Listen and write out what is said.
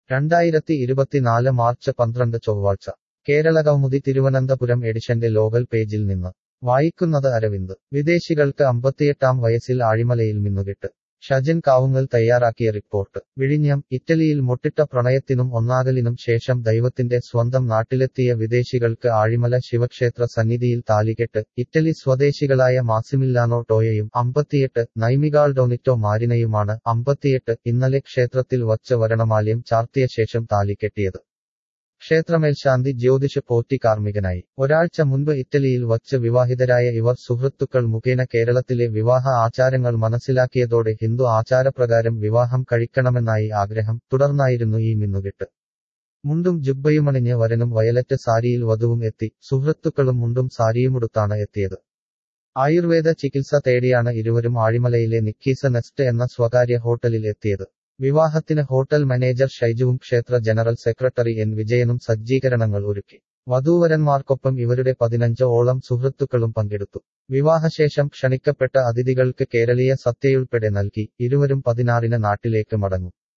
രണ്ടായിരത്തി ഇരുപത്തിനാല് മാർച്ച് പന്ത്രണ്ട് ചൊവ്വാഴ്ച കേരളകൗമുദി തിരുവനന്തപുരം എഡിഷന്റെ ലോകൽ പേജിൽ നിന്ന് വായിക്കുന്നത് അരവിന്ദ് വിദേശികൾക്ക് അമ്പത്തിയെട്ടാം വയസ്സിൽ ആഴിമലയിൽ മിന്നുകെട്ട് ഷജൻ കാവുങ്ങൽ തയ്യാറാക്കിയ റിപ്പോർട്ട് വിഴിഞ്ഞം ഇറ്റലിയിൽ മുട്ടിട്ട പ്രണയത്തിനും ഒന്നാകലിനും ശേഷം ദൈവത്തിന്റെ സ്വന്തം നാട്ടിലെത്തിയ വിദേശികൾക്ക് ആഴിമല ശിവക്ഷേത്ര സന്നിധിയിൽ താലികെട്ട് ഇറ്റലി സ്വദേശികളായ മാസിമില്ലാനോ ടോയയും അമ്പത്തിയെട്ട് നൈമികാൾ ഡൊനിറ്റോ മാരിനയുമാണ് അമ്പത്തിയെട്ട് ഇന്നലെ ക്ഷേത്രത്തിൽ വച്ച് വരണമാല്യം ചാർത്തിയ ശേഷം താലികെട്ടിയത് ക്ഷേത്രമേൽശാന്തി ജ്യോതിഷ് പോറ്റി കാർമ്മികനായി ഒരാഴ്ച മുൻപ് ഇറ്റലിയിൽ വച്ച് വിവാഹിതരായ ഇവർ സുഹൃത്തുക്കൾ മുഖേന കേരളത്തിലെ വിവാഹ ആചാരങ്ങൾ മനസ്സിലാക്കിയതോടെ ഹിന്ദു ആചാരപ്രകാരം വിവാഹം കഴിക്കണമെന്നായി ആഗ്രഹം തുടർന്നായിരുന്നു ഈ മിന്നുകെട്ട് മുണ്ടും ജുബ്ബയുമണിഞ്ഞ് വരനും വയലറ്റ് സാരിയിൽ വധുവും എത്തി സുഹൃത്തുക്കളും മുണ്ടും സാരിയുമുടുത്താണ് എത്തിയത് ആയുർവേദ ചികിത്സ തേടിയാണ് ഇരുവരും ആഴിമലയിലെ നിക്കീസ നെസ്റ്റ് എന്ന സ്വകാര്യ ഹോട്ടലിൽ എത്തിയത് വിവാഹത്തിന് ഹോട്ടൽ മാനേജർ ഷൈജുവും ക്ഷേത്ര ജനറൽ സെക്രട്ടറി എൻ വിജയനും സജ്ജീകരണങ്ങൾ ഒരുക്കി വധൂവരന്മാർക്കൊപ്പം ഇവരുടെ പതിനഞ്ച് ഓളം സുഹൃത്തുക്കളും പങ്കെടുത്തു വിവാഹശേഷം ക്ഷണിക്കപ്പെട്ട അതിഥികൾക്ക് കേരളീയ സത്യയുൾപ്പെടെ നൽകി ഇരുവരും പതിനാറിന് നാട്ടിലേക്ക് മടങ്ങും